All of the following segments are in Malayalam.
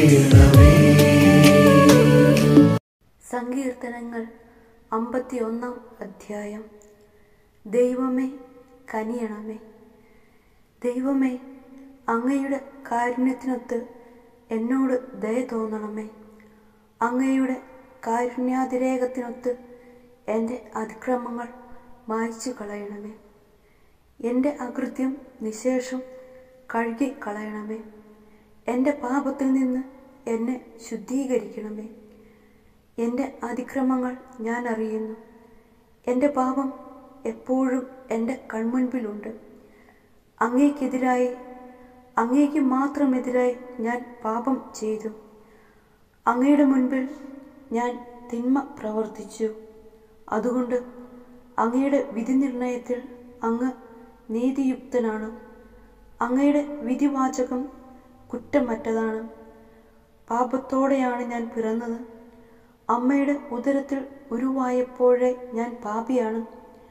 ചെയ്യണമേ സങ്കീർത്തനങ്ങൾ അമ്പത്തിയൊന്നാം അധ്യായം ദൈവമേ കനിയണമേ ദൈവമേ അങ്ങയുടെ കാരുണ്യത്തിനൊത്ത് എന്നോട് ദയ തോന്നണമേ അങ്ങയുടെ കാരുണ്യാതിരേകത്തിനൊത്ത് എൻ്റെ അതിക്രമങ്ങൾ മായ്ച്ചു കളയണമേ എൻ്റെ അകൃത്യം നിശേഷം കഴുകി കളയണമേ എൻ്റെ പാപത്തിൽ നിന്ന് എന്നെ ശുദ്ധീകരിക്കണമേ എൻ്റെ അതിക്രമങ്ങൾ ഞാൻ അറിയുന്നു എൻ്റെ പാപം എപ്പോഴും എൻ്റെ കൺമുൻപിലുണ്ട് അങ്ങേക്കെതിരായി അങ്ങേക്ക് മാത്രമെതിരായി ഞാൻ പാപം ചെയ്തു അങ്ങയുടെ മുൻപിൽ ഞാൻ തിന്മ പ്രവർത്തിച്ചു അതുകൊണ്ട് അങ്ങയുടെ വിധി നിർണയത്തിൽ അങ്ങ് നീതിയുക്തനാണ് അങ്ങയുടെ വിധിവാചകം കുറ്റമറ്റതാണ് പാപത്തോടെയാണ് ഞാൻ പിറന്നത് അമ്മയുടെ ഉദരത്തിൽ ഉരുവായപ്പോഴേ ഞാൻ പാപിയാണ്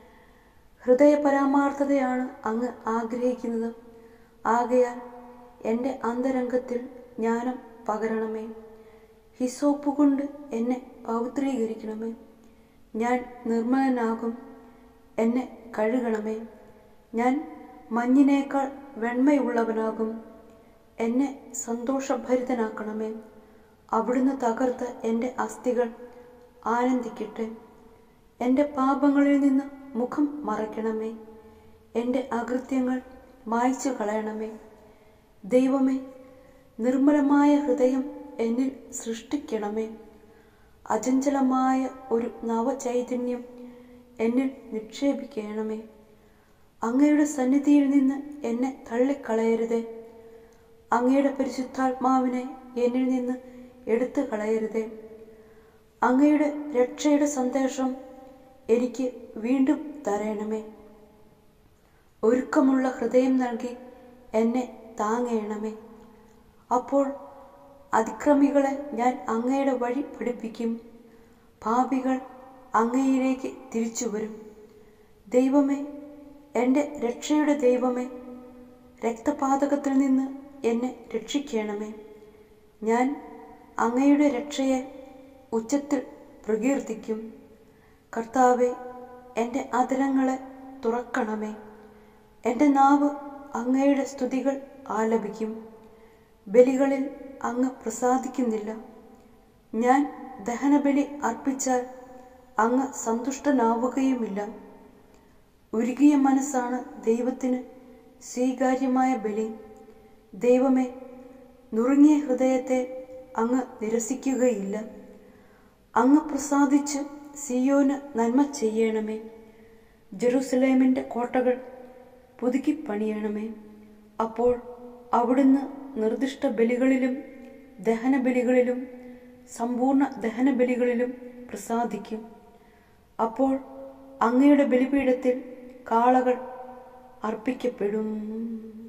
ഹൃദയപരാമാർത്ഥതയാണ് അങ്ങ് ആഗ്രഹിക്കുന്നത് ആകയാൽ എൻ്റെ അന്തരംഗത്തിൽ ജ്ഞാനം പകരണമേ ഹിസോപ്പ് കൊണ്ട് എന്നെ പൗത്രീകരിക്കണമേ ഞാൻ നിർമ്മലനാകും എന്നെ കഴുകണമേ ഞാൻ മഞ്ഞിനേക്കാൾ വെണ്മയുള്ളവനാകും എന്നെ സന്തോഷഭരിതനാക്കണമേ അവിടുന്ന് തകർത്ത എൻ്റെ അസ്ഥികൾ ആനന്ദിക്കട്ടെ എൻ്റെ പാപങ്ങളിൽ നിന്ന് മുഖം മറയ്ക്കണമേ എൻ്റെ അകൃത്യങ്ങൾ മായ്ച്ചു കളയണമേ ദൈവമേ നിർമ്മലമായ ഹൃദയം എന്നിൽ സൃഷ്ടിക്കണമേ അചഞ്ചലമായ ഒരു നവചൈതന്യം എന്നിൽ നിക്ഷേപിക്കണമേ അങ്ങയുടെ സന്നിധിയിൽ നിന്ന് എന്നെ തള്ളിക്കളയരുതേ അങ്ങയുടെ പരിശുദ്ധാത്മാവിനെ എന്നിൽ നിന്ന് എടുത്തു കളയരുതേ അങ്ങയുടെ രക്ഷയുടെ സന്ദേശം എനിക്ക് വീണ്ടും തരയണമേ ഒരുക്കമുള്ള ഹൃദയം നൽകി എന്നെ താങ്ങയണമേ അപ്പോൾ അതിക്രമികളെ ഞാൻ അങ്ങയുടെ വഴി പഠിപ്പിക്കും പാപികൾ അങ്ങയിലേക്ക് തിരിച്ചു വരും ദൈവമേ എൻ്റെ രക്ഷയുടെ ദൈവമേ രക്തപാതകത്തിൽ നിന്ന് എന്നെ രക്ഷിക്കണമേ ഞാൻ അങ്ങയുടെ രക്ഷയെ ഉച്ചത്തിൽ പ്രകീർത്തിക്കും കർത്താവെ എൻ്റെ അതിരങ്ങളെ തുറക്കണമേ എൻ്റെ നാവ് അങ്ങയുടെ സ്തുതികൾ ആലപിക്കും ബലികളിൽ അങ്ങ് പ്രസാദിക്കുന്നില്ല ഞാൻ ദഹനബലി അർപ്പിച്ചാൽ അങ്ങ് സന്തുഷ്ടനാവുകയുമില്ല ഉരുകിയ മനസ്സാണ് ദൈവത്തിന് സ്വീകാര്യമായ ബലി ദൈവമേ നുറുങ്ങിയ ഹൃദയത്തെ അങ്ങ് നിരസിക്കുകയില്ല അങ്ങ് പ്രസാദിച്ച് സിയോന് നന്മ ചെയ്യണമേ ജെറുസലേമിൻ്റെ കോട്ടകൾ പുതുക്കി പണിയണമേ അപ്പോൾ അവിടുന്ന് നിർദ്ദിഷ്ട ബലികളിലും ദഹനബലികളിലും സമ്പൂർണ്ണ ദഹനബലികളിലും പ്രസാദിക്കും അപ്പോൾ അങ്ങയുടെ ബലിപീഠത്തിൽ കാളകൾ അർപ്പിക്കപ്പെടും